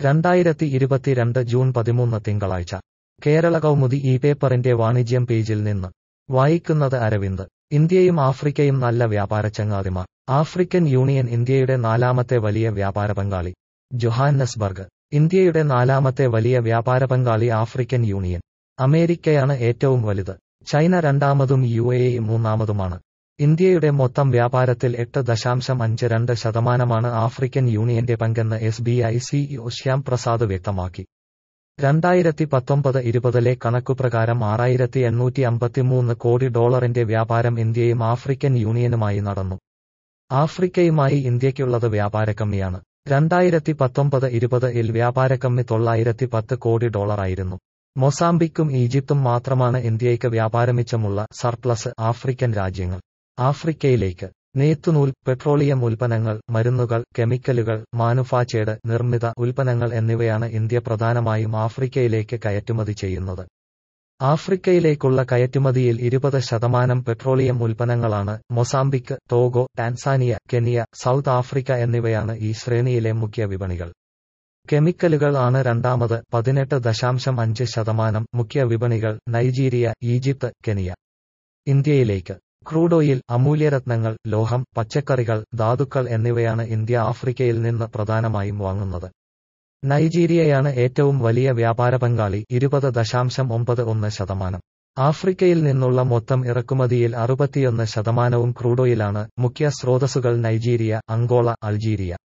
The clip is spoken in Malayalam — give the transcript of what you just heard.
രണ്ടായിരത്തി ഇരുപത്തിരണ്ട് ജൂൺ പതിമൂന്ന് തിങ്കളാഴ്ച കേരള കൗമുദി ഈ പേപ്പറിന്റെ വാണിജ്യം പേജിൽ നിന്ന് വായിക്കുന്നത് അരവിന്ദ് ഇന്ത്യയും ആഫ്രിക്കയും നല്ല വ്യാപാര ചങ്ങാതിമാർ ആഫ്രിക്കൻ യൂണിയൻ ഇന്ത്യയുടെ നാലാമത്തെ വലിയ വ്യാപാര പങ്കാളി ജൊഹാന്നസ്ബർഗ് ഇന്ത്യയുടെ നാലാമത്തെ വലിയ വ്യാപാര പങ്കാളി ആഫ്രിക്കൻ യൂണിയൻ അമേരിക്കയാണ് ഏറ്റവും വലുത് ചൈന രണ്ടാമതും യു എ ഇ മൂന്നാമതുമാണ് ഇന്ത്യയുടെ മൊത്തം വ്യാപാരത്തിൽ എട്ട് ദശാംശം അഞ്ച് രണ്ട് ശതമാനമാണ് ആഫ്രിക്കൻ യൂണിയന്റെ പങ്കെന്ന് S B I CEO Shyam Prasad വ്യക്തമാക്കി രണ്ടായിരത്തി പത്തൊമ്പത് ഇരുപതിലെ കണക്കുപ്രകാരം ആറായിരത്തി എണ്ണൂറ്റി അമ്പത്തിമൂന്ന് കോടി ഡോളറിന്റെ വ്യാപാരം ഇന്ത്യയും ആഫ്രിക്കൻ യൂണിയനുമായി നടന്നു ആഫ്രിക്കയുമായി ഇന്ത്യയ്ക്കുള്ളത് വ്യാപാരക്കമ്മിയാണ് രണ്ടായിരത്തി പത്തൊമ്പത് ഇരുപത് ഇൽ വ്യാപാരക്കമ്മി തൊള്ളായിരത്തി പത്ത് കോടി ഡോളറായിരുന്നു മൊസാംബിക്കും ഈജിപ്തും മാത്രമാണ് ഇന്ത്യയ്ക്ക് വ്യാപാരമിച്ചമുള്ള സർപ്ലസ് ആഫ്രിക്കൻ രാജ്യങ്ങൾ ആഫ്രിക്കയിലേക്ക് നെയ്ത്തുനൂൽ പെട്രോളിയം ഉൽപ്പന്നങ്ങൾ മരുന്നുകൾ കെമിക്കലുകൾ മാനുഫാക്ചേർഡ് നിർമ്മിത ഉൽപ്പന്നങ്ങൾ എന്നിവയാണ് ഇന്ത്യ പ്രധാനമായും ആഫ്രിക്കയിലേക്ക് കയറ്റുമതി ചെയ്യുന്നത് ആഫ്രിക്കയിലേക്കുള്ള കയറ്റുമതിയിൽ ഇരുപത് ശതമാനം പെട്രോളിയം ഉൽപ്പന്നങ്ങളാണ് Mozambique Togo Tanzania Kenya South Africa എന്നിവയാണ് ഈ ശ്രേണിയിലെ മുഖ്യ വിപണികൾ കെമിക്കലുകൾ ആണ് രണ്ടാമത് പതിനെട്ട് ദശാംശം അഞ്ച് ശതമാനം മുഖ്യ വിപണികൾ നൈജീരിയ ഈജിപ്ത് കെനിയ ഇന്ത്യയിലേക്ക് ക്രൂഡ് ഓയിൽ അമൂല്യരത്നങ്ങൾ ലോഹം പച്ചക്കറികൾ ധാതുക്കൾ എന്നിവയാണ് ഇന്ത്യ ആഫ്രിക്കയിൽ നിന്ന് പ്രധാനമായും വാങ്ങുന്നത് നൈജീരിയയാണ് ഏറ്റവും വലിയ വ്യാപാര പങ്കാളി ഇരുപത് ദശാംശം ഒമ്പത് ഒന്ന് ശതമാനം ആഫ്രിക്കയിൽ നിന്നുള്ള മൊത്തം ഇറക്കുമതിയിൽ അറുപത്തിയൊന്ന് ശതമാനവും ക്രൂഡ് ഓയിലാണ് മുഖ്യ സ്രോതസ്സുകൾ നൈജീരിയ അങ്കോള അൾജീരിയ